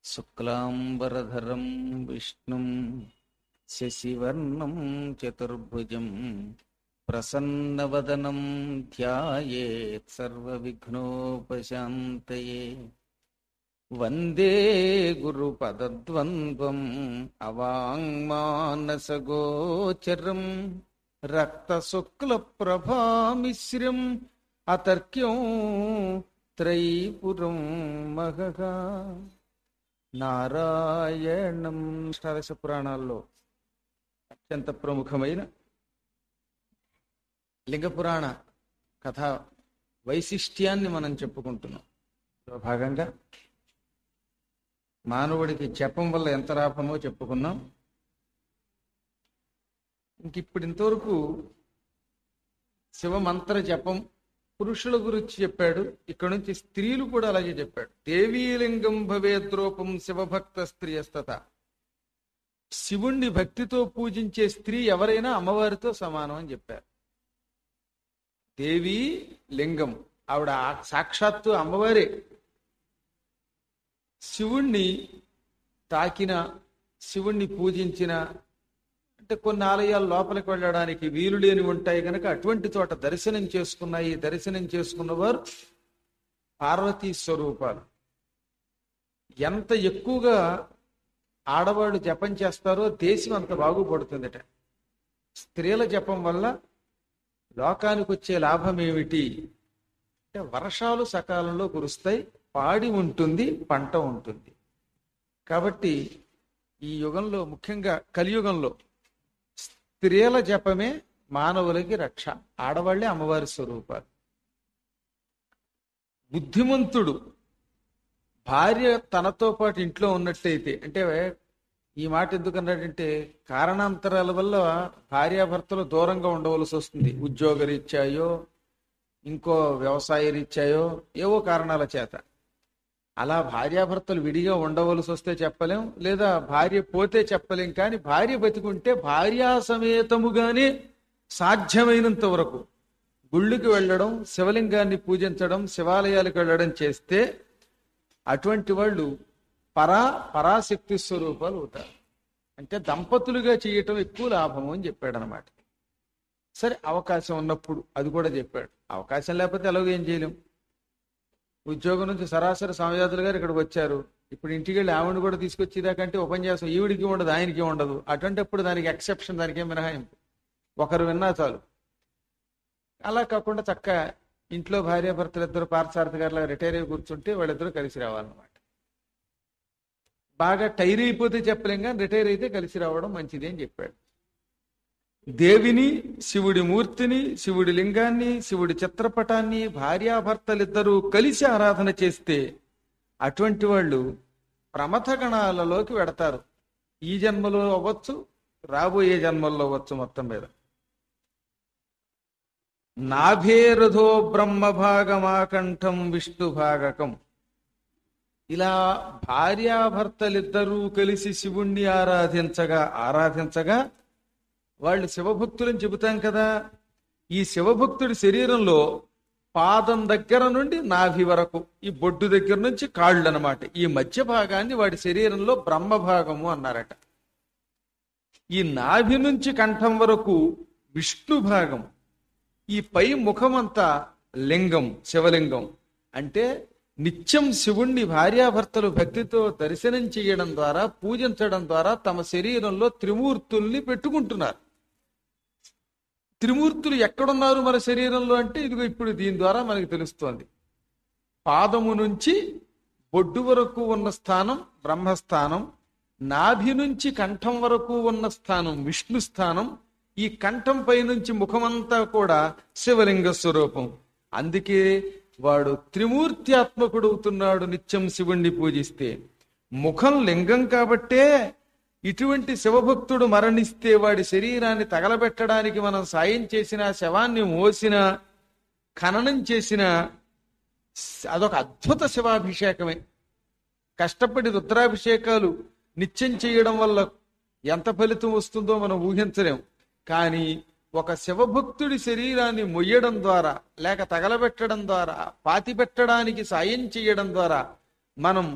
శుక్లాంబరధరం విష్ణుం శశివర్ణం చతుర్భుజం ప్రసన్నవదనం ధ్యాయేత్ సర్వవిఘ్నోపశాంతయే వందే గురుపదద్వంద్వం అవాంగ్మానసగోచరం రక్తశుక్లప్రభామిశ్రం అతర్క్యం త్రైపురం మహః నారాయణం అష్టాదశ పురాణాల్లో అత్యంత ప్రముఖమైన లింగ పురాణ కథ వైశిష్ట్యాన్ని మనం చెప్పుకుంటున్నాం ఇందులో భాగంగా మానవుడికి జపం వల్ల ఎంత లాభమో చెప్పుకున్నాం ఇంక ఇప్పుడు ఇంతవరకు శివమంత్ర జపం పురుషుల గురించి చెప్పాడు ఇక్కడ నుంచి స్త్రీలు కూడా అలాగే చెప్పాడు దేవీలింగం భవేద్రూపం శివభక్త స్త్రీయస్తత శివుణ్ణి భక్తితో పూజించే స్త్రీ ఎవరైనా అమ్మవారితో సమానం అని చెప్పారు దేవీ లింగం ఆవిడ ఆ- సాక్షాత్తు అమ్మవారే శివుణ్ణి తాకిన శివుణ్ణి పూజించిన అంటే కొన్ని ఆలయాలు లోపలికి వెళ్ళడానికి వీలు లేని ఉంటాయి కనుక అటువంటి చోట దర్శనం చేసుకున్నాయి దర్శనం చేసుకున్న వారు పార్వతీ స్వరూపాలు ఎంత ఎక్కువగా ఆడవాళ్ళు జపం చేస్తారో దేశం అంత బాగుపడుతుందట స్త్రీల జపం వల్ల లోకానికి వచ్చే లాభం ఏమిటి అంటే వర్షాలు సకాలంలో కురుస్తాయి పాడి ఉంటుంది పంట ఉంటుంది కాబట్టి ఈ యుగంలో ముఖ్యంగా కలియుగంలో స్త్రీల జపమే మానవులకి రక్ష ఆడవాళ్లే అమ్మవారి స్వరూపాలు బుద్ధిమంతుడు భార్య తనతో పాటు ఇంట్లో ఉన్నట్టయితే అంటే ఈ మాట ఎందుకు అన్నాడంటే కారణాంతరాల వల్ల భార్యాభర్తలు దూరంగా ఉండవలసి వస్తుంది ఉద్యోగ రీత్యాయో ఇంకో వ్యవసాయ రీత్యాయో ఏవో కారణాల చేత అలా భార్యాభర్తలు విడిగా ఉండవలసి వస్తే చెప్పలేం లేదా భార్య పోతే చెప్పలేం కానీ భార్య బతికుంటే భార్యా సమేతముగానే సాధ్యమైనంత వరకు గుళ్ళుకి వెళ్ళడం శివలింగాన్ని పూజించడం శివాలయాలకు వెళ్ళడం చేస్తే అటువంటి వాళ్ళు పరా పరాశక్తి స్వరూపాలు అవుతారు అంటే దంపతులుగా చేయటం ఎక్కువ లాభము అని చెప్పాడు అనమాట సరే అవకాశం ఉన్నప్పుడు అది కూడా చెప్పాడు అవకాశం లేకపోతే ఎలాగో ఏం చేయలేం ఉద్యోగం నుంచి సరాసరి సమయాదులు గారు ఇక్కడికి వచ్చారు ఇప్పుడు ఇంటికి వెళ్ళి ఆవిడ కూడా తీసుకొచ్చేదాకంటే ఉపన్యాసం ఈవిడికి ఉండదు ఆయనకి ఉండదు అటువంటిప్పుడు దానికి ఎక్సెప్షన్ దానికి ఏం మినహాయింపు ఒకరు విన్నా చాలు అలా కాకుండా చక్క ఇంట్లో భార్యాభర్తలు ఇద్దరు పార్థసారథి గారిలా రిటైర్ అయి కూర్చుంటే వాళ్ళిద్దరూ కలిసి రావాలన్నమాట బాగా టైర్ అయిపోతే చెప్పలేం కానీ రిటైర్ అయితే కలిసి రావడం మంచిది అని చెప్పాడు దేవిని శివుడి మూర్తిని శివుడి లింగాన్ని శివుడి చిత్రపటాన్ని భార్యాభర్తలిద్దరూ కలిసి ఆరాధన చేస్తే అటువంటి వాళ్ళు ప్రమథ గణాలలోకి వెడతారు ఈ జన్మలో అవ్వచ్చు రాబోయే జన్మల్లో అవ్వచ్చు మొత్తం మీద నాభేరథో బ్రహ్మ భాగమాకంఠం విష్ణు భాగకం ఇలా భార్యాభర్తలిద్దరూ కలిసి శివుణ్ణి ఆరాధించగా ఆరాధించగా వాళ్ళు శివభక్తులని చెబుతాం కదా ఈ శివభక్తుడి శరీరంలో పాదం దగ్గర నుండి నాభి వరకు ఈ బొడ్డు దగ్గర నుంచి కాళ్ళు అన్నమాట ఈ మధ్య భాగాన్ని వాడి శరీరంలో బ్రహ్మ భాగము అన్నారట ఈ నాభి నుంచి కంఠం వరకు విష్ణు భాగం ఈ పై ముఖమంతా లింగం శివలింగం అంటే నిత్యం శివుణ్ణి భార్యాభర్తలు భక్తితో దర్శనం చేయడం ద్వారా పూజించడం ద్వారా తమ శరీరంలో త్రిమూర్తుల్ని పెట్టుకుంటున్నారు త్రిమూర్తులు ఎక్కడున్నారు మన శరీరంలో అంటే ఇదిగో ఇప్పుడు దీని ద్వారా మనకి తెలుస్తోంది పాదము నుంచి బొడ్డు వరకు ఉన్న స్థానం బ్రహ్మస్థానం నాభి నుంచి కంఠం వరకు ఉన్న స్థానం విష్ణు స్థానం ఈ కంఠం పై నుంచి ముఖమంతా కూడా శివలింగ స్వరూపం అందుకే వాడు త్రిమూర్త్యాత్మకుడు అవుతున్నాడు నిత్యం శివుణ్ణి పూజిస్తే ముఖం లింగం కాబట్టే ఇటువంటి శివభక్తుడు మరణిస్తే వాడి శరీరాన్ని తగలబెట్టడానికి మనం సాయం చేసిన శవాన్ని మోసిన ఖననం చేసిన అదొక అద్భుత శివాభిషేకమే కష్టపడి రుద్రాభిషేకాలు నిత్యం చేయడం వల్ల ఎంత ఫలితం వస్తుందో మనం ఊహించలేం కానీ ఒక శివభక్తుడి శరీరాన్ని మొయ్యడం ద్వారా లేక తగలబెట్టడం ద్వారా పాతిపెట్టడానికి సాయం చేయడం ద్వారా మనం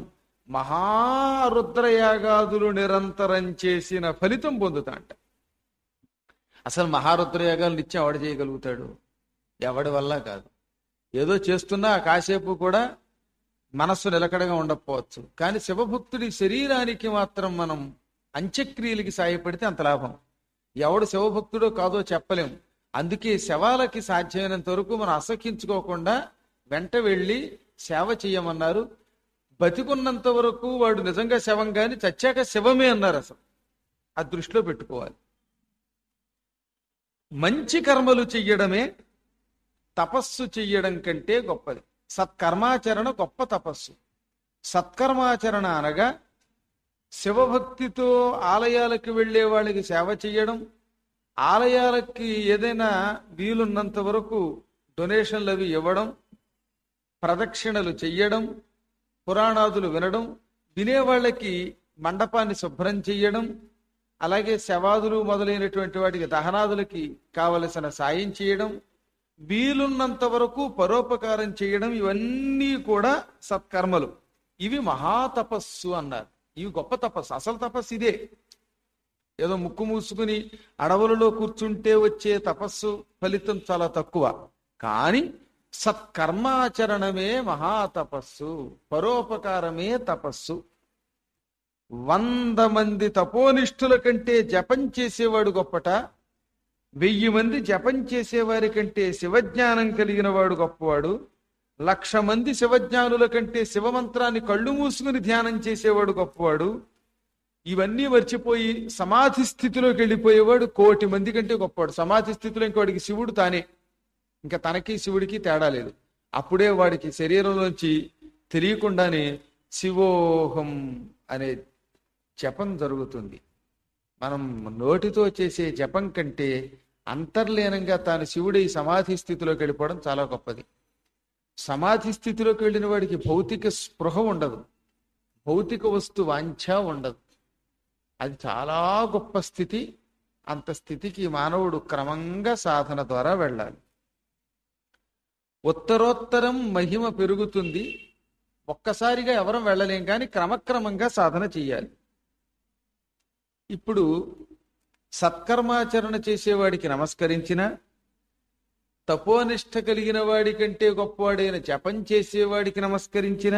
మహారుద్రయాగాదులు నిరంతరం చేసిన ఫలితం పొందుతాంట అసలు మహారుద్రయాగాలు నిత్యం ఎవడు చేయగలుగుతాడు ఎవడి వల్ల కాదు ఏదో చేస్తున్నా కాసేపు కూడా మనస్సు నిలకడగా ఉండకపోవచ్చు కానీ శివభక్తుడి శరీరానికి మాత్రం మనం అంత్యక్రియలకి సాయపడితే అంత లాభం ఎవడు శివభక్తుడో కాదో చెప్పలేం అందుకే శవాలకి సాధ్యమైనంత వరకు మనం అసఖ్యించుకోకుండా వెంట వెళ్ళి సేవ చేయమన్నారు బతికున్నంత వరకు వాడు నిజంగా శవం కాని చచ్చాక శవమే అన్నారు అసలు ఆ దృష్టిలో పెట్టుకోవాలి మంచి కర్మలు చెయ్యడమే తపస్సు చెయ్యడం కంటే గొప్పది సత్కర్మాచరణ గొప్ప తపస్సు సత్కర్మాచరణ అనగా శివభక్తితో ఆలయాలకు వెళ్ళే వాళ్ళకి సేవ చేయడం ఆలయాలకి ఏదైనా వీలున్నంత వరకు డొనేషన్లు అవి ఇవ్వడం ప్రదక్షిణలు చెయ్యడం పురాణాదులు వినడం వినేవాళ్ళకి మండపాన్ని శుభ్రం చెయ్యడం అలాగే శవాదులు మొదలైనటువంటి వాటికి దహనాదులకి కావలసిన సాయం చేయడం వీలున్నంత వరకు పరోపకారం చేయడం ఇవన్నీ కూడా సత్కర్మలు ఇవి మహాతపస్సు అన్నారు ఇవి గొప్ప తపస్సు అసలు తపస్సు ఇదే ఏదో ముక్కు మూసుకుని అడవులలో కూర్చుంటే వచ్చే తపస్సు ఫలితం చాలా తక్కువ కానీ సత్కర్మాచరణమే మహాతపస్సు పరోపకారమే తపస్సు వంద మంది తపోనిష్ఠుల కంటే జపం చేసేవాడు గొప్పట వెయ్యి మంది జపం చేసేవారి కంటే శివజ్ఞానం కలిగిన వాడు గొప్పవాడు లక్ష మంది శివజ్ఞానుల కంటే శివమంత్రాన్ని కళ్ళు మూసుకుని ధ్యానం చేసేవాడు గొప్పవాడు ఇవన్నీ మర్చిపోయి సమాధి స్థితిలోకి వెళ్ళిపోయేవాడు కోటి మంది కంటే గొప్పవాడు సమాధి స్థితిలో ఇంకోటికి శివుడు తానే ఇంకా తనకి శివుడికి తేడా లేదు అప్పుడే వాడికి శరీరంలోంచి తెలియకుండానే శివోహం అనే జపం జరుగుతుంది మనం నోటితో చేసే జపం కంటే అంతర్లీనంగా తాను శివుడి సమాధి స్థితిలోకి వెళ్ళిపోవడం చాలా గొప్పది సమాధి స్థితిలోకి వెళ్ళిన వాడికి భౌతిక స్పృహ ఉండదు భౌతిక వస్తు వాంఛ ఉండదు అది చాలా గొప్ప స్థితి అంత స్థితికి మానవుడు క్రమంగా సాధన ద్వారా వెళ్ళాలి ఉత్తరోత్తరం మహిమ పెరుగుతుంది ఒక్కసారిగా ఎవరం వెళ్ళలేం కానీ క్రమక్రమంగా సాధన చెయ్యాలి ఇప్పుడు సత్కర్మాచరణ చేసేవాడికి నమస్కరించిన తపోనిష్ట కలిగిన వాడి కంటే గొప్పవాడైన జపం చేసేవాడికి నమస్కరించిన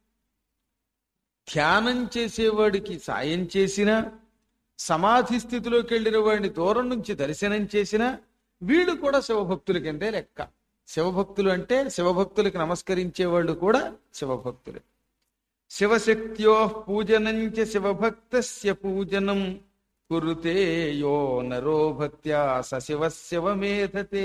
ధ్యానం చేసేవాడికి సాయం చేసిన సమాధి స్థితిలోకి వెళ్ళిన వాడిని దూరం నుంచి దర్శనం చేసిన వీళ్ళు కూడా శివభక్తుల కిందే లెక్క శివభక్తులు అంటే శివభక్తులకి నమస్కరించే వాళ్ళు కూడా శివభక్తులు శివశక్త్యో పూజనంచ శివభక్తస్య పూజనం కురుతే యో నరో భక్త్యా స శివ శివమేధతే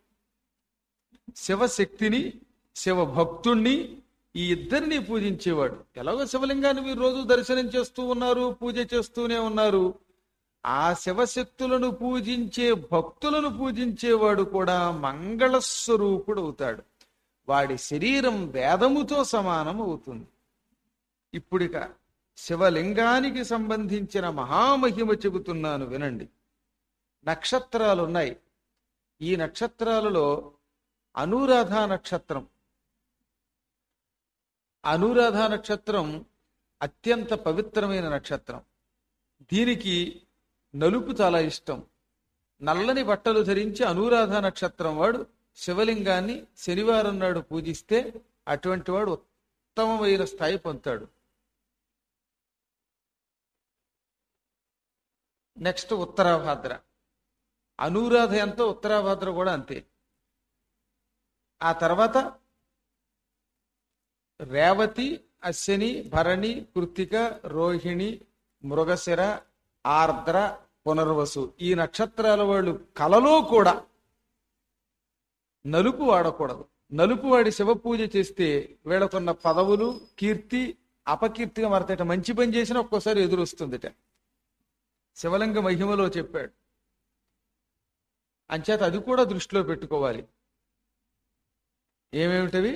శివశక్తిని శివభక్తుణ్ణి ఈ ఇద్దరిని పూజించేవాడు ఎలాగో శివలింగాన్ని మీరు రోజు దర్శనం చేస్తూ ఉన్నారు పూజ చేస్తూనే ఉన్నారు ఆ శివశక్తులను పూజించే భక్తులను పూజించేవాడు కూడా మంగళస్వరూపుడు అవుతాడు వాడి శరీరం వేదముతో సమానం అవుతుంది ఇప్పుడిక శివలింగానికి సంబంధించిన మహామహిమ చెబుతున్నాను వినండి నక్షత్రాలు ఉన్నాయి ఈ నక్షత్రాలలో అనురాధ నక్షత్రం అనురాధ నక్షత్రం అత్యంత పవిత్రమైన నక్షత్రం దీనికి నలుపు చాలా ఇష్టం నల్లని బట్టలు ధరించి అనురాధ నక్షత్రం వాడు శివలింగాన్ని శనివారం నాడు పూజిస్తే అటువంటి వాడు ఉత్తమమైన స్థాయి పొందుతాడు నెక్స్ట్ ఉత్తరాభాద్ర అనురాధ ఎంతో ఉత్తరాభాద్ర కూడా అంతే ఆ తర్వాత రేవతి అశ్విని భరణి కృత్తిక రోహిణి మృగశిర ఆర్ద్ర పునర్వసు ఈ నక్షత్రాల వాళ్ళు కలలో కూడా నలుపు వాడకూడదు నలుపు వాడి శివ పూజ చేస్తే వీళ్ళకున్న పదవులు కీర్తి అపకీర్తిగా మారతట మంచి పని చేసినా ఒక్కోసారి ఎదురొస్తుందిట శివలింగ మహిమలో చెప్పాడు అంచేత అది కూడా దృష్టిలో పెట్టుకోవాలి ఏమేమిటవి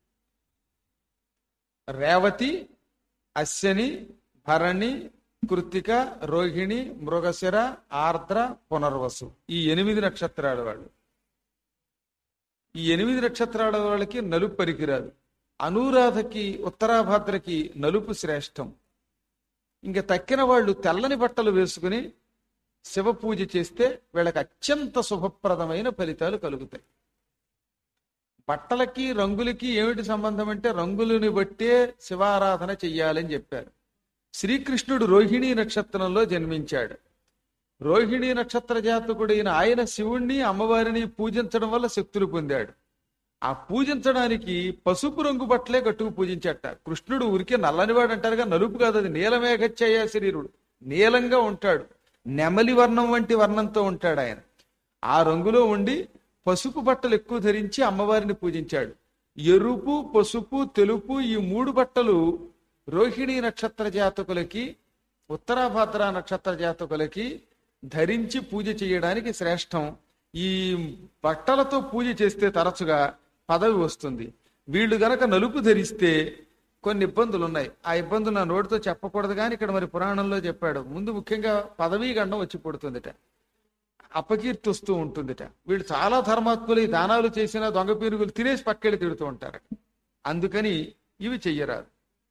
రేవతి అశ్వని భరణి కృత్తిక రోహిణి మృగశిర ఆర్ద్ర పునర్వసు ఈ ఎనిమిది నక్షత్రాల వాళ్ళు ఈ ఎనిమిది నక్షత్రాల వాళ్ళకి నలుపు పనికిరాదు అనురాధకి ఉత్తరాభాద్రకి నలుపు శ్రేష్టం ఇంకా తక్కిన వాళ్ళు తెల్లని బట్టలు వేసుకుని శివ పూజ చేస్తే వీళ్ళకి అత్యంత శుభప్రదమైన ఫలితాలు కలుగుతాయి బట్టలకి రంగులకి ఏమిటి సంబంధం అంటే రంగులని బట్టే శివారాధన చెయ్యాలని చెప్పారు శ్రీకృష్ణుడు రోహిణీ నక్షత్రంలో జన్మించాడు రోహిణీ నక్షత్ర జాతకుడైన ఆయన శివుణ్ణి అమ్మవారిని పూజించడం వల్ల శక్తులు పొందాడు ఆ పూజించడానికి పసుపు రంగు బట్టలే కట్టుకు పూజించట కృష్ణుడు ఉరికి నల్లనివాడు అంటారుగా నలుపు కాదు అది నీలమేఘచ్చయ్య శరీరుడు నీలంగా ఉంటాడు నెమలి వర్ణం వంటి వర్ణంతో ఉంటాడు ఆయన ఆ రంగులో ఉండి పసుపు బట్టలు ఎక్కువ ధరించి అమ్మవారిని పూజించాడు ఎరుపు పసుపు తెలుపు ఈ మూడు బట్టలు రోహిణీ నక్షత్ర జాతకులకి ఉత్తరాభద్ర నక్షత్ర జాతకులకి ధరించి పూజ చేయడానికి శ్రేష్టం ఈ బట్టలతో పూజ చేస్తే తరచుగా పదవి వస్తుంది వీళ్ళు గనక నలుపు ధరిస్తే కొన్ని ఇబ్బందులు ఉన్నాయి ఆ ఇబ్బందులు నా నోటితో చెప్పకూడదు కానీ ఇక్కడ మరి పురాణంలో చెప్పాడు ముందు ముఖ్యంగా పదవీ గండం వచ్చి పుడుతుందిట అపకీర్తి వస్తూ ఉంటుందిట వీళ్ళు చాలా ధర్మాత్ములు ఈ దానాలు చేసిన దొంగ పీరుగులు తినేసి పక్కెళ్ళి తిడుతూ ఉంటారు అందుకని ఇవి చెయ్యరాదు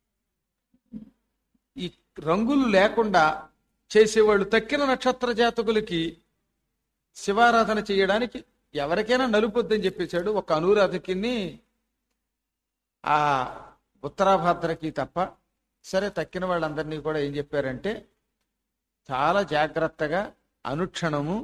ఈ రంగులు లేకుండా చేసేవాళ్ళు తక్కిన నక్షత్ర జాతకులకి శివారాధన చేయడానికి ఎవరికైనా నలుపొద్దని చెప్పేశాడు ఒక అనురాధకిని ఆ ఉత్తరాభాద్రకి తప్ప సరే తక్కిన వాళ్ళందరినీ కూడా ఏం చెప్పారంటే చాలా జాగ్రత్తగా అనుక్షణము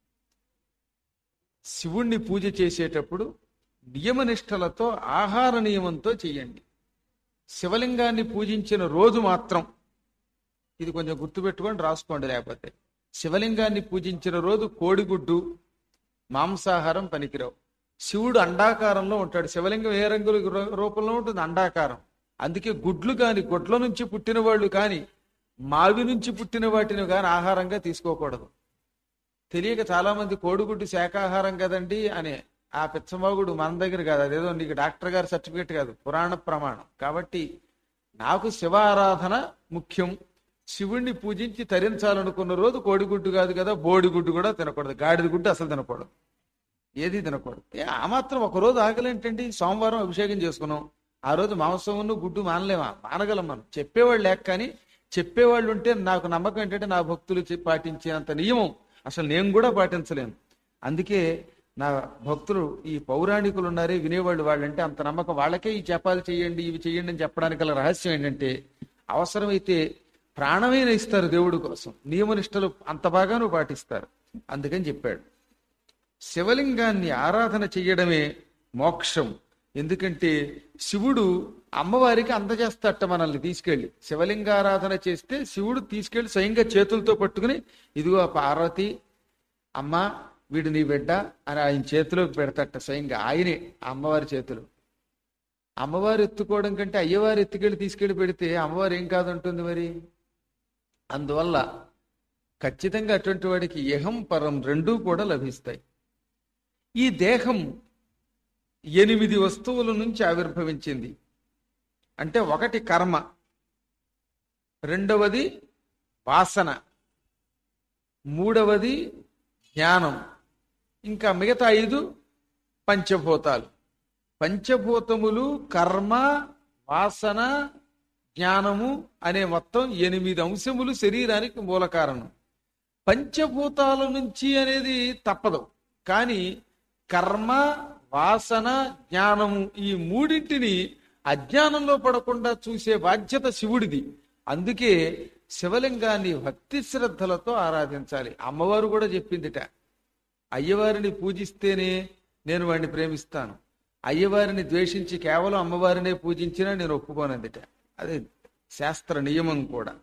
శివుణ్ణి పూజ చేసేటప్పుడు నియమనిష్టలతో ఆహార నియమంతో చేయండి శివలింగాన్ని పూజించిన రోజు మాత్రం ఇది కొంచెం గుర్తుపెట్టుకొని రాసుకోండి లేకపోతే శివలింగాన్ని పూజించిన రోజు కోడిగుడ్డు మాంసాహారం పనికిరావు శివుడు అండాకారంలో ఉంటాడు శివలింగం ఏ రంగుల రూ- రూపంలో ఉంటుంది అండాకారం అందుకే గుడ్లు కాని గుడ్ల నుంచి పుట్టిన వాళ్ళు కాని మావి నుంచి పుట్టిన వాటిని కాని ఆహారంగా తీసుకోకూడదు తెలియక చాలా మంది కోడిగుడ్డు శాకాహారం కదండి అని ఆ పిచ్చమోగుడు మన దగ్గర కాదు అదేదో నీకు డాక్టర్ గారి సర్టిఫికేట్ కాదు పురాణ ప్రమాణం కాబట్టి నాకు శివ ఆరాధన ముఖ్యం శివుణ్ణి పూజించి తరించాలనుకున్న రోజు కోడిగుడ్డు కాదు కదా బోడిగుడ్డు కూడా తినకూడదు గాడిద గుడ్డు అసలు తినకూడదు ఏది తినకూడదు ఏ, ఆ మాత్రం ఒక రోజు ఆకలేంటండి సోమవారం అభిషేకం చేసుకున్నాం ఆ రోజు మాంసమును గుడ్డు మానలేమా మానగలం మనం చెప్పేవాళ్ళు లేక కానీ చెప్పేవాళ్ళు ఉంటే నాకు నమ్మకం ఏంటంటే నా భక్తులు చె- పాటించేంత నియమం అసలు నేను కూడా పాటించలేను అందుకే నా భక్తులు ఈ పౌరాణికులు ఉన్నారే వినేవాళ్ళు వాళ్ళంటే అంత నమ్మకం వాళ్ళకే ఈ జపాలు చేయండి ఇవి చేయండి అని చెప్పడానికి గల రహస్యం ఏంటంటే అవసరమైతే ప్రాణమైన ఇస్తారు దేవుడి కోసం నియమనిష్టలు అంత బాగాను పాటిస్తారు అందుకని చెప్పాడు శివలింగాన్ని ఆరాధన చెయ్యడమే మోక్షం ఎందుకంటే శివుడు అమ్మవారికి అందజేస్తాట మనల్ని తీసుకెళ్లి శివలింగారాధన చేస్తే శివుడు తీసుకెళ్లి స్వయంగా చేతులతో పట్టుకుని ఇదిగో పార్వతి అమ్మ వీడు నీ బిడ్డ అని ఆయన చేతిలోకి పెడతట స్వయంగా ఆయనే ఆ అమ్మవారి చేతులు అమ్మవారు ఎత్తుకోవడం కంటే అయ్యవారు ఎత్తుకెళ్ళి తీసుకెళ్లి పెడితే అమ్మవారు ఏం కాదంటుంది మరి అందువల్ల ఖచ్చితంగా అటువంటి వాడికి యహం పరం రెండూ కూడా లభిస్తాయి ఈ దేహం ఎనిమిది వస్తువుల నుంచి ఆవిర్భవించింది అంటే ఒకటి కర్మ రెండవది వాసన మూడవది జ్ఞానం ఇంకా మిగతా ఐదు పంచభూతాలు పంచభూతములు కర్మ వాసన జ్ఞానము అనే మొత్తం ఎనిమిది అంశములు శరీరానికి మూల కారణం పంచభూతాల నుంచి అనేది తప్పదు కానీ కర్మ వాసన జ్ఞానము ఈ మూడింటిని అజ్ఞానంలో పడకుండా చూసే బాధ్యత శివుడిది అందుకే శివలింగాన్ని భక్తి శ్రద్ధలతో ఆరాధించాలి అమ్మవారు కూడా చెప్పిందిట అయ్యవారిని పూజిస్తేనే నేను వాడిని ప్రేమిస్తాను అయ్యవారిని ద్వేషించి కేవలం అమ్మవారినే పూజించినా నేను ఒప్పుకోనందిట అది శాస్త్ర నియమం కూడా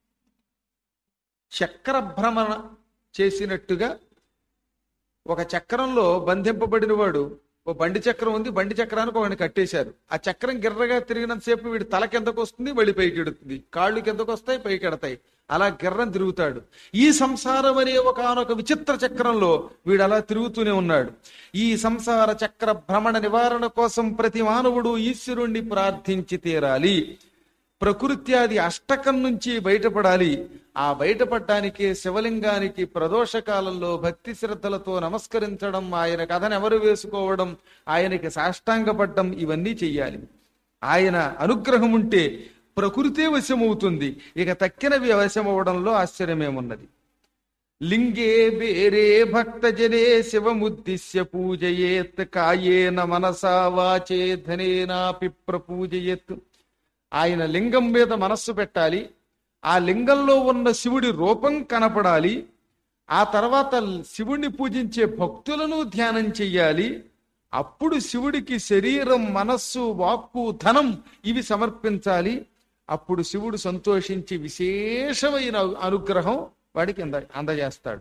చక్ర భ్రమణ చేసినట్టుగా ఒక చక్రంలో బంధింపబడిన వాడు ఓ బండి చక్రం ఉంది బండి చక్రానికి వాడిని కట్టేశారు ఆ చక్రం గిర్రగా తిరిగినంతసేపు వీడి తల కిందకు వస్తుంది మళ్ళీ పైకి ఎడుతుంది కాళ్ళు కిందకు వస్తాయి పైకి ఎడతాయి అలా గిర్రం తిరుగుతాడు ఈ సంసారం అనే ఒకనొక విచిత్ర చక్రంలో వీడు అలా తిరుగుతూనే ఉన్నాడు ఈ సంసార చక్ర భ్రమణ నివారణ కోసం ప్రతి మానవుడు ఈశ్వరుణ్ణి ప్రార్థించి తీరాలి ప్రకృత్యాది అష్టకం నుంచి బయటపడాలి ఆ బయటపడటానికి శివలింగానికి ప్రదోష కాలంలో భక్తి శ్రద్ధలతో నమస్కరించడం ఆయన కథను ఎవరు వేసుకోవడం ఆయనకి సాష్టాంగపడ్డం ఇవన్నీ చెయ్యాలి ఆయన అనుగ్రహం ఉంటే ప్రకృతే వశమవుతుంది ఇక తక్కినవి వశమవడంలో ఆశ్చర్యమేమున్నది లింగే బేరే భక్తజనే శివముద్దిశ్య పూజయేత్ కాయేన మనసా వాచే ధనేనాపి ప్రపూజయేత్ ఆయన లింగం మీద మనస్సు పెట్టాలి ఆ లింగంలో ఉన్న శివుడి రూపం కనపడాలి ఆ తర్వాత శివుణ్ణి పూజించే భక్తులను ధ్యానం చెయ్యాలి అప్పుడు శివుడికి శరీరం మనస్సు వాక్కు ధనం ఇవి సమర్పించాలి అప్పుడు శివుడు సంతోషించి విశేషమైన అనుగ్రహం వాడికి అంద అందజేస్తాడు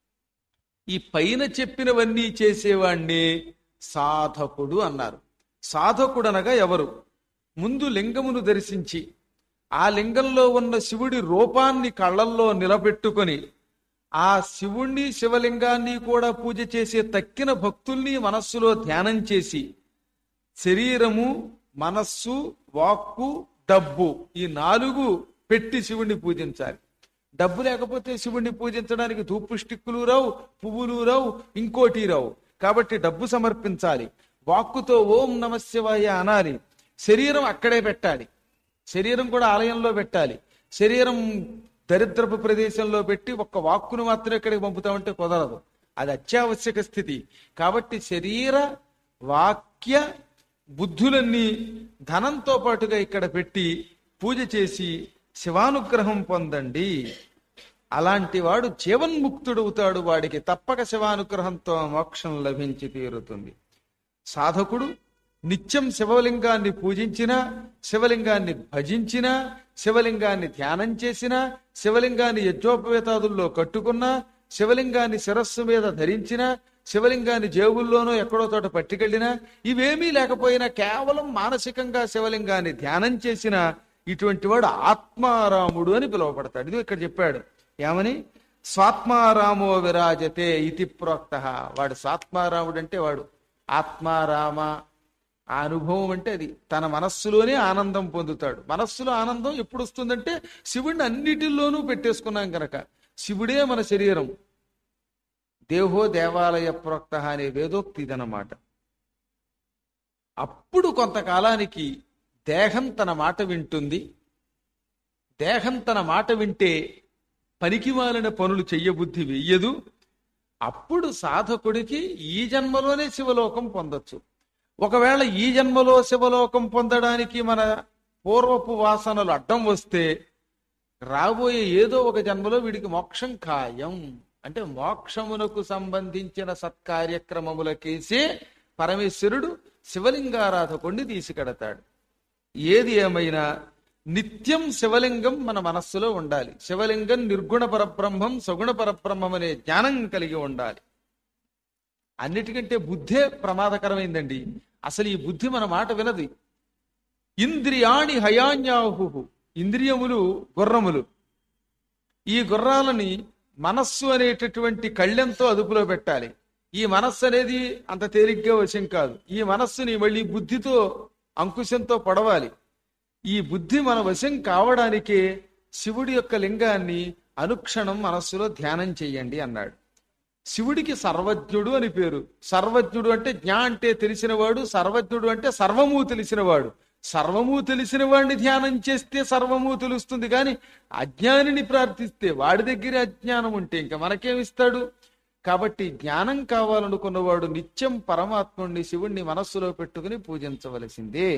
ఈ పైన చెప్పినవన్నీ చేసేవాణ్ణి సాధకుడు అన్నారు సాధకుడు అనగా ఎవరు ముందు లింగమును దర్శించి ఆ లింగంలో ఉన్న శివుడి రూపాన్ని కళ్ళల్లో నిలబెట్టుకొని ఆ శివుణ్ణి శివలింగాన్ని కూడా పూజ చేసే తక్కిన భక్తుల్ని మనస్సులో ధ్యానం చేసి శరీరము మనస్సు వాక్కు డబ్బు ఈ నాలుగు పెట్టి శివుణ్ణి పూజించాలి డబ్బు లేకపోతే శివుణ్ణి పూజించడానికి ధూపు స్టిక్కులు రావు పువ్వులు రావు ఇంకోటి రావు కాబట్టి డబ్బు సమర్పించాలి వాక్కుతో ఓం నమ శివాయ అనాలి శరీరం అక్కడే పెట్టాలి శరీరం కూడా ఆలయంలో పెట్టాలి శరీరం దరిద్రపు ప్రదేశంలో పెట్టి ఒక్క వాక్కును మాత్రం ఇక్కడికి పంపుతామంటే కుదరదు అది అత్యావశ్యక స్థితి కాబట్టి శరీర వాక్య బుద్ధులన్నీ ధనంతో పాటుగా ఇక్కడ పెట్టి పూజ చేసి శివానుగ్రహం పొందండి అలాంటి వాడు జీవన్ముక్తుడవుతాడు వాడికి తప్పక శివానుగ్రహంతో మోక్షం లభించి తీరుతుంది సాధకుడు నిత్యం శివలింగాన్ని పూజించినా శివలింగాన్ని భజించినా శివలింగాన్ని ధ్యానం చేసినా శివలింగాన్ని యజ్ఞోపవేతాదుల్లో కట్టుకున్నా శివలింగాన్ని శిరస్సు మీద ధరించినా శివలింగాన్ని జేబుల్లోనో ఎక్కడో చోట పట్టుకెళ్ళినా ఇవేమీ లేకపోయినా కేవలం మానసికంగా శివలింగాన్ని ధ్యానం చేసినా ఇటువంటి వాడు ఆత్మారాముడు అని పిలువబడతాడు ఇది ఇక్కడ చెప్పాడు ఏమని స్వాత్మారామో విరాజతే ఇతి ప్రోక్త వాడు స్వాత్మారాముడు అంటే వాడు ఆత్మారామ ఆ అనుభవం అంటే అది తన మనస్సులోనే ఆనందం పొందుతాడు మనస్సులో ఆనందం ఎప్పుడు వస్తుందంటే శివుడిని అన్నిటిల్లోనూ పెట్టేసుకున్నాం కనుక శివుడే మన శరీరం దేహో దేవాలయ ప్రోక్త అనే వేదోక్తి ఇదన్నమాట అప్పుడు కొంతకాలానికి దేహం తన మాట వింటుంది దేహం తన మాట వింటే పనికిమాలిన పనులు చెయ్యబుద్ధి వెయ్యదు అప్పుడు సాధకుడికి ఈ జన్మలోనే శివలోకం పొందొచ్చు ఒకవేళ ఈ జన్మలో శివలోకం పొందడానికి మన పూర్వపు వాసనలు అడ్డం వస్తే రాబోయే ఏదో ఒక జన్మలో వీడికి మోక్షం ఖాయం అంటే మోక్షమునకు సంబంధించిన సత్కార్యక్రమములకేసే పరమేశ్వరుడు శివలింగారాధకుణ్ణి తీసుకెడతాడు ఏది ఏమైనా నిత్యం శివలింగం మన మనస్సులో ఉండాలి శివలింగం నిర్గుణ పరబ్రహ్మం సగుణ పరబ్రహ్మం అనే జ్ఞానం కలిగి ఉండాలి అన్నిటికంటే బుద్ధే ప్రమాదకరమైందండి అసలు ఈ బుద్ధి మన మాట వినది ఇంద్రియాణి హయాన్యాహు ఇంద్రియములు గుర్రములు ఈ గుర్రాలని మనస్సు అనేటటువంటి కళ్ళెంతో అదుపులో పెట్టాలి ఈ మనస్సు అనేది అంత తేలిగ్గా వశం కాదు ఈ మనస్సుని మళ్ళీ బుద్ధితో అంకుశంతో పడవాలి ఈ బుద్ధి మన వశం కావడానికే శివుడి యొక్క లింగాన్ని అనుక్షణం మనస్సులో ధ్యానం చెయ్యండి అన్నాడు శివుడికి సర్వజ్ఞుడు అని పేరు సర్వజ్ఞుడు అంటే జ్ఞా అంటే తెలిసినవాడు సర్వజ్ఞుడు అంటే సర్వము తెలిసినవాడు సర్వము తెలిసిన వాడిని ధ్యానం చేస్తే సర్వము తెలుస్తుంది కానీ అజ్ఞానిని ప్రార్థిస్తే వాడి దగ్గర అజ్ఞానం ఉంటే ఇంకా మనకేమిస్తాడు కాబట్టి జ్ఞానం కావాలనుకున్నవాడు నిత్యం పరమాత్ముడిని శివుణ్ణి మనస్సులో పెట్టుకుని పూజించవలసిందే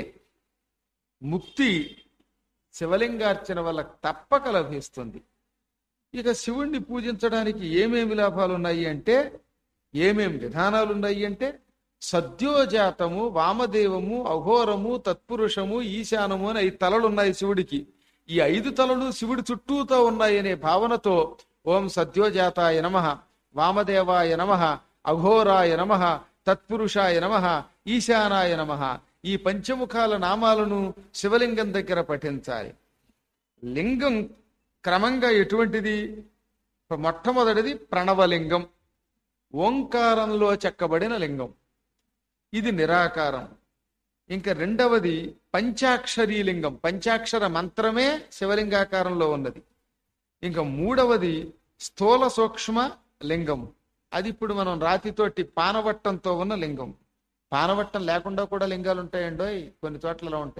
ముక్తి శివలింగార్చన వల్ల తప్పక లభిస్తుంది ఇక శివుణ్ణి పూజించడానికి ఏమేమి లాభాలు ఉన్నాయి అంటే ఏమేం విధానాలు ఉన్నాయి అంటే సద్యోజాతము వామదేవము అఘోరము తత్పురుషము ఈశానము అని ఐదు తలలు ఉన్నాయి శివుడికి ఈ ఐదు తలలు శివుడి చుట్టూతో ఉన్నాయనే భావనతో ఓం సద్యోజాతాయ నమ వామదేవాయ నమ అఘోరాయ నమ తత్పురుషాయ నమ ఈశానాయ నమ ఈ పంచముఖాల నామాలను శివలింగం దగ్గర పఠించాలి లింగం క్రమంగా ఎటువంటిది మొట్టమొదటిది ప్రణవలింగం ఓంకారంలో చెక్కబడిన లింగం ఇది నిరాకారం ఇంకా రెండవది పంచాక్షరీ లింగం పంచాక్షర మంత్రమే శివలింగాకారంలో ఉన్నది ఇంకా మూడవది స్థూల సూక్ష్మ లింగం అది ఇప్పుడు మనం రాతితోటి పానవట్టంతో ఉన్న లింగం పానవట్టం లేకుండా కూడా లింగాలు ఉంటాయండోయ్ కొన్ని చోట్లలో ఉంటాయి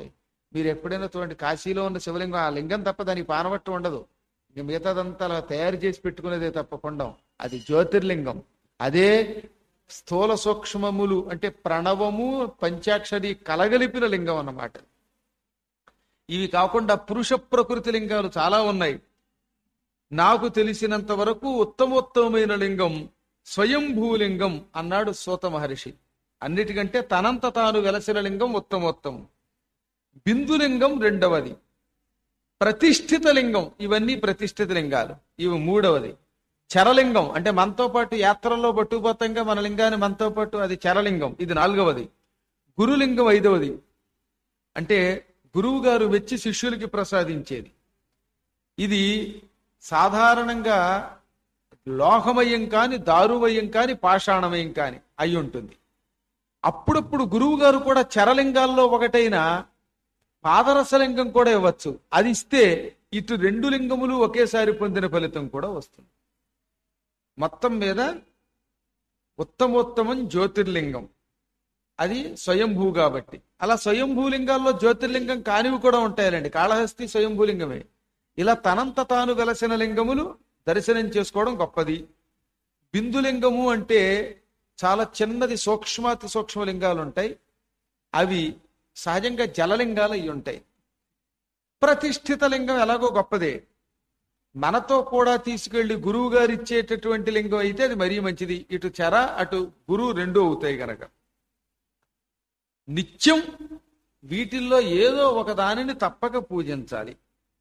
మీరు ఎప్పుడైనా చూడండి కాశీలో ఉన్న శివలింగం ఆ లింగం తప్ప దానికి పానవట్టం ఉండదు ఇంక మిగతాదంతా అలా తయారు చేసి పెట్టుకునేదే తప్ప కొండం అది జ్యోతిర్లింగం అదే స్థూల సూక్ష్మములు అంటే ప్రణవము పంచాక్షరి కలగలిపిన లింగం అన్నమాట ఇవి కాకుండా పురుష ప్రకృతి లింగాలు చాలా ఉన్నాయి నాకు తెలిసినంత వరకు ఉత్తమోత్తమైన లింగం స్వయంభూలింగం అన్నాడు సూత మహర్షి అన్నిటికంటే తనంత తాను వెలసిన లింగం ఉత్తమోత్తమం బిందులింగం రెండవది ప్రతిష్ఠిత లింగం ఇవన్నీ ప్రతిష్ఠిత లింగాలు ఇవి మూడవది చరలింగం అంటే మనతో పాటు యాత్రల్లో పట్టుకుపోతాంగా మన లింగాన్ని మనతో పాటు అది చరలింగం ఇది నాలుగవది గురులింగం ఐదవది అంటే గురువు గారు వెచ్చి శిష్యులకి ప్రసాదించేది ఇది సాధారణంగా లోహమయం కాని దారుమయం కాని పాషాణమయం కాని అయి ఉంటుంది అప్పుడప్పుడు గురువు గారు కూడా చరలింగాల్లో ఒకటైన పాదరసలింగం కూడా ఇవ్వచ్చు అది ఇస్తే ఇటు రెండు లింగములు ఒకేసారి పొందిన ఫలితం కూడా వస్తుంది మొత్తం మీద ఉత్తమోత్తమం జ్యోతిర్లింగం అది స్వయంభూ కాబట్టి అలా స్వయంభూలింగాల్లో జ్యోతిర్లింగం కానివి కూడా ఉంటాయండి కాళహస్తి స్వయంభూలింగమే ఇలా తనంత తాను వెలసిన లింగములు దర్శనం చేసుకోవడం గొప్పది బిందులింగము అంటే చాలా చిన్నది సూక్ష్మాతి సూక్ష్మ లింగాలు ఉంటాయి అవి సహజంగా జలలింగాలు అయి ఉంటాయి ప్రతిష్ఠిత లింగం ఎలాగో గొప్పదే మనతో కూడా తీసుకెళ్లి గురువు గారు ఇచ్చేటటువంటి లింగం అయితే అది మరీ మంచిది ఇటు చెర అటు గురువు రెండు అవుతాయి గనక నిత్యం వీటిల్లో ఏదో ఒక దానిని తప్పక పూజించాలి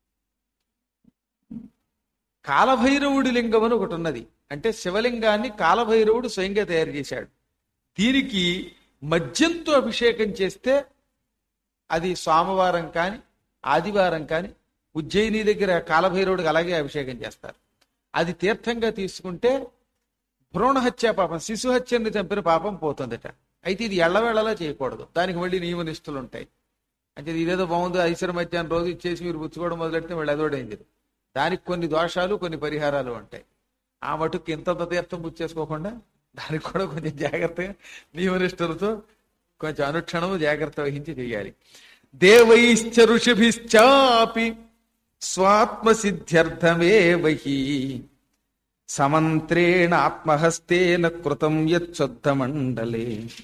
కాలభైరవుడి లింగం అని ఒకటి ఉన్నది అంటే శివలింగాన్ని కాలభైరవుడు స్వయంగా తయారు చేశాడు దీనికి మద్యంతో అభిషేకం చేస్తే అది సోమవారం కాని ఆదివారం కాని ఉజ్జయిని దగ్గర కాలభైరవుడికి అలాగే అభిషేకం చేస్తారు అది తీర్థంగా తీసుకుంటే భ్రూణ హత్య పాపం శిశు హత్యని చంపిన పాపం పోతుందట అయితే ఇది ఎళ్ళవేళలా చేయకూడదు దానికి మళ్ళీ నియమ నిష్ఠలు ఉంటాయి అంటే ఇదేదో బాగుందో ఐశ్వర మధ్యాహ్నం రోజు ఇచ్చేసి మీరు పుచ్చుకోవడం మొదలెడితే వాళ్ళు అదోడైంది దానికి కొన్ని దోషాలు కొన్ని పరిహారాలు ఉంటాయి ఆ మటుకు ఇంతంత తీర్థం పుచ్చేసుకోకుండా దానికి కూడా కొంచెం జాగ్రత్తగా నియమనిష్టలతో కొంచెం అనుక్షణము జాగ్రత్త వహించి చేయాలి దేవైశ్చ ఋషిభిశ్చాపి స్వాత్మసిద్ధ్యర్థమే వహి సమంత్రేణ ఆత్మహస్తేన కృతం యచ్చొద్దమండలే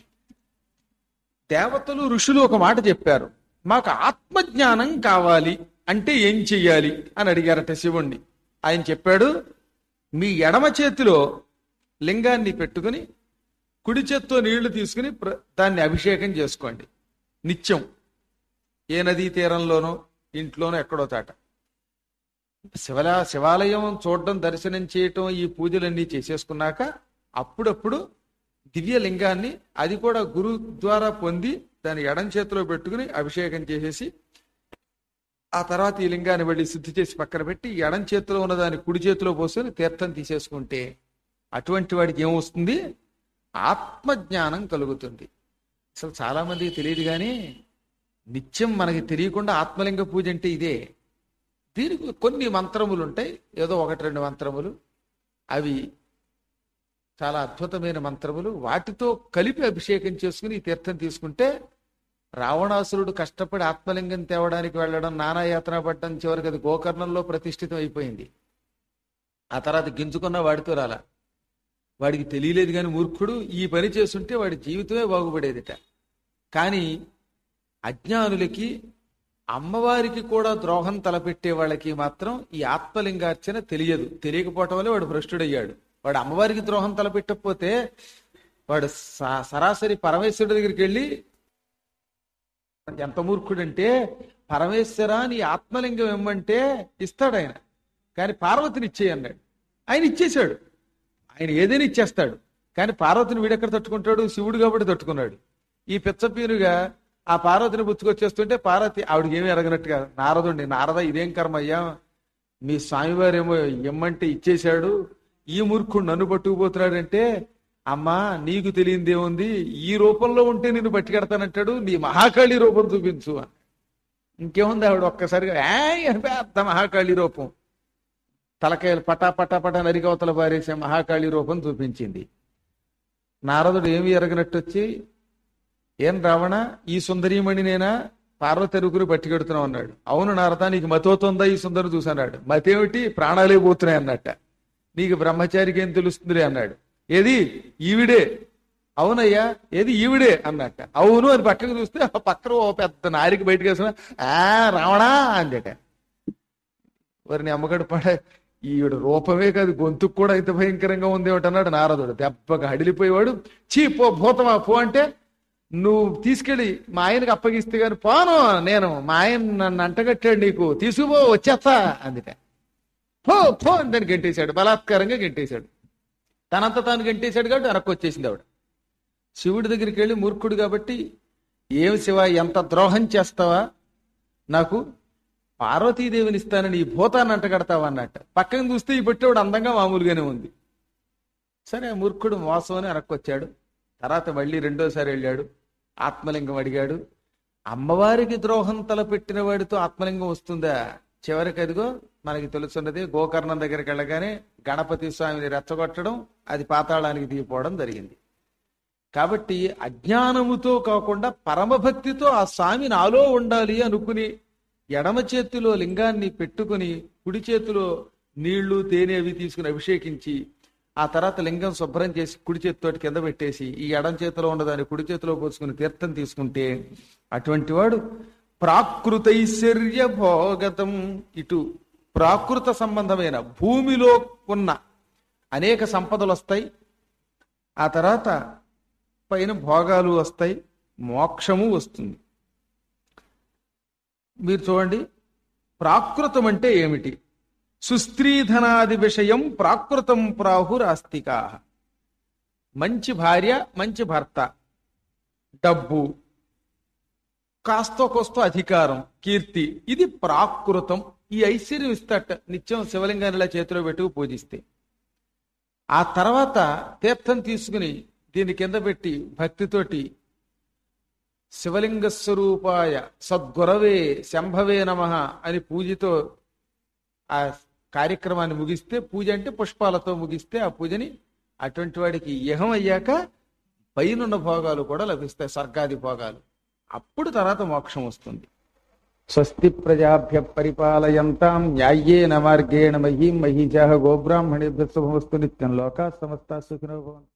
దేవతలు ఋషులు ఒక మాట చెప్పారు మాకు ఆత్మజ్ఞానం కావాలి అంటే ఏం చెయ్యాలి అని అడిగారట శివుణ్ణి ఆయన చెప్పాడు మీ ఎడమ చేతిలో లింగాన్ని పెట్టుకుని కుడి చేత్తో నీళ్లు తీసుకుని ప్ర- దాన్ని అభిషేకం చేసుకోండి నిత్యం ఏ నదీ తీరంలోనో ఇంట్లోనో ఎక్కడో తాట శివలా శివాలయం చూడడం దర్శనం చేయటం ఈ పూజలన్నీ చేసేసుకున్నాక అప్పుడప్పుడు దివ్య లింగాన్ని అది కూడా గురు ద్వారా పొంది దాని ఎడం చేతిలో పెట్టుకుని అభిషేకం చేసేసి ఆ తర్వాత ఈ లింగాన్ని వెళ్ళి శుద్ధి చేసి పక్కన పెట్టి ఈ ఎడం చేతిలో ఉన్న దాన్ని కుడి చేతిలో పోసుకొని తీర్థం తీసేసుకుంటే అటువంటి వాడికి ఏమొస్తుంది ఆత్మజ్ఞానం కలుగుతుంది అసలు చాలా మందికి తెలియదు కానీ నిత్యం మనకి తెలియకుండా ఆత్మలింగ పూజ అంటే ఇదే దీనికి కొన్ని మంత్రములు ఉంటాయి ఏదో ఒకటి రెండు మంత్రములు అవి చాలా అద్భుతమైన మంత్రములు వాటితో కలిపి అభిషేకం చేసుకుని ఈ తీర్థం తీసుకుంటే రావణాసురుడు కష్టపడి ఆత్మలింగం తేవడానికి వెళ్ళడం నానాయాతన పడ్డం చివరికి అది గోకర్ణంలో ప్రతిష్ఠితం అయిపోయింది ఆ తర్వాత గింజుకున్న వాడితో రాలా వాడికి తెలియలేదు కానీ మూర్ఖుడు ఈ పని చేస్తుంటే వాడి జీవితమే బాగుపడేదిట కానీ అజ్ఞానులకి అమ్మవారికి కూడా ద్రోహం తలపెట్టే వాళ్ళకి మాత్రం ఈ ఆత్మలింగార్చన తెలియదు తెలియకపోవటం వల్ల వాడు భ్రష్టుడయ్యాడు వాడు అమ్మవారికి ద్రోహం తలపెట్టకపోతే వాడు స- సరాసరి పరమేశ్వరుడి దగ్గరికి వెళ్ళి ఎంత మూర్ఖుడంటే పరమేశ్వర నీ ఆత్మలింగం ఇమ్మంటే ఇస్తాడు ఆయన కానీ పార్వతిని ఇచ్చేయి అన్నాడు ఆయన ఇచ్చేశాడు ఆయన ఏదైనా ఇచ్చేస్తాడు కానీ పార్వతిని వీడెక్కడ తట్టుకుంటాడు శివుడు కాబట్టి తట్టుకున్నాడు ఈ పిచ్చపీనుగా ఆ పార్వతిని పుచ్చుకొచ్చేస్తుంటే పార్వతి ఆవిడకి ఏమీ ఎరగనట్టుగా నారదుండి నారద ఇదేం కర్మ అయ్యా మీ స్వామివారేమో ఇమ్మంటే ఇచ్చేశాడు ఈ మూర్ఖుడు నన్ను పట్టుకుపోతున్నాడంటే అమ్మా నీకు తెలియందేముంది ఈ రూపంలో ఉంటే నిన్ను పట్టుకెడతానంటాడు నీ మహాకాళి రూపం చూపించు అని ఇంకేముంది ఆవిడ ఒక్కసారిగా "ఏయ్, పెద్ద మహాకాళి రూపం తలకాయలు పటా పటా పటా నరికవతల పారేసే మహాకాళి రూపం చూపించింది నారదుడు ఏమి ఎరగనట్టు వచ్చి ఏం రావణ ఈ సుందరీమణినేనా పార్వతి ఎరుగురు పట్టుకెడుతున్నావు అన్నాడు అవును నారద నీకు మతోతుందా ఈ సుందరం చూసన్నాడు మతేమిటి ప్రాణాలే పోతున్నాయి అన్నట్ట నీకు బ్రహ్మచారికి ఏం తెలుస్తుంది అన్నాడు ఏది ఈవిడే అవునయ్యా ఏది ఈవిడే అన్నట్ట అవును అని పక్కకు చూస్తే ఆ పక్కన ఓ పెద్ద నారికి బయటకు వేసిన ఆ రావణా అందట వారిని అమ్మగడు పడ ఈవిడ రూపమే కాదు గొంతుకు కూడా ఇంత భయంకరంగా ఉంది అన్నాడు నారదుడు దెబ్బగా హడిలిపోయేవాడు చీ పో భూతమా పో అంటే నువ్వు తీసుకెళ్ళి మా ఆయనకి అప్పగిస్తే గాని పోను నేను మా ఆయన నన్ను అంటగట్టాడు నీకు తీసుకుపో వచ్చేస్తా అందుకే పో పో అని దాన్ని గెంటేశాడు బలాత్కారంగా గెంటేశాడు తనంత తాను గెంటేశాడు కాబట్టి వెనక్కి వచ్చేసింది ఆవిడ శివుడి దగ్గరికి వెళ్ళి మూర్ఖుడు కాబట్టి ఏం శివ ఎంత ద్రోహం చేస్తావా నాకు పార్వతీదేవిని ఇస్తానని ఈ భూతాన్ని అంటగడతావా అన్నట్టు పక్కన చూస్తే ఈ పెట్టేవాడు అందంగా మామూలుగానే ఉంది సరే ఆ మూర్ఖుడు మోసం అని వెనక్కి వచ్చాడు తర్వాత మళ్ళీ రెండోసారి వెళ్ళాడు ఆత్మలింగం అడిగాడు అమ్మవారికి ద్రోహం తలపెట్టిన వాడితో ఆత్మలింగం వస్తుందా చివరికి అదిగో మనకి తెలుసున్నది గోకర్ణం దగ్గరికి వెళ్ళగానే గణపతి స్వామిని రెచ్చగొట్టడం అది పాతాళానికి దిగిపోవడం జరిగింది కాబట్టి అజ్ఞానముతో కాకుండా పరమభక్తితో ఆ స్వామి నాలో ఉండాలి అనుకుని ఎడమ చేతిలో లింగాన్ని పెట్టుకుని కుడి చేతిలో నీళ్లు తేనె అవి తీసుకుని అభిషేకించి ఆ తర్వాత లింగం శుభ్రం చేసి కుడి చేతితోటి కింద పెట్టేసి ఈ ఎడం చేతిలో ఉన్నదాన్ని కుడి చేతిలో పోసుకుని తీర్థం తీసుకుంటే అటువంటి వాడు ప్రాకృతైశ్వర్య భోగతం ఇటు ప్రాకృత సంబంధమైన భూమిలో ఉన్న అనేక సంపదలు వస్తాయి ఆ తర్వాత పైన భోగాలు వస్తాయి మోక్షము వస్తుంది మీరు చూడండి ప్రాకృతం అంటే ఏమిటి సుస్త్రీధనాది విషయం ప్రాకృతం ప్రాహురాస్తికా మంచి భార్య మంచి భర్త డబ్బు కాస్తో కోస్తో అధికారం కీర్తి ఇది ప్రాకృతం ఈ ఐశ్వర్యం ఇస్తట నిత్యం శివలింగాన్ని ఇలా చేతిలో పెట్టుకు పూజిస్తే ఆ తర్వాత తీర్థం తీసుకుని దీని కింద పెట్టి భక్తితోటి శివలింగ స్వరూపాయ సద్గురవే శంభవే నమ అని పూజతో ఆ కార్యక్రమాన్ని ముగిస్తే పూజ అంటే పుష్పాలతో ముగిస్తే ఆ పూజని అటువంటి వాడికి ఇహం అయ్యాక పైనున్న భోగాలు కూడా లభిస్తాయి స్వర్గాది భోగాలు అప్పుడు తర్వాత మోక్షం వస్తుంది స్వస్తి ప్రజాభ్య పరిపాలయంతాం న్యాయేన మార్గేణ మహీం మహీజాహ గోబ్రాహ్మణేభ్య శుభమస్తు నిత్యం లోకా సమస్త సుఖినో భవంతు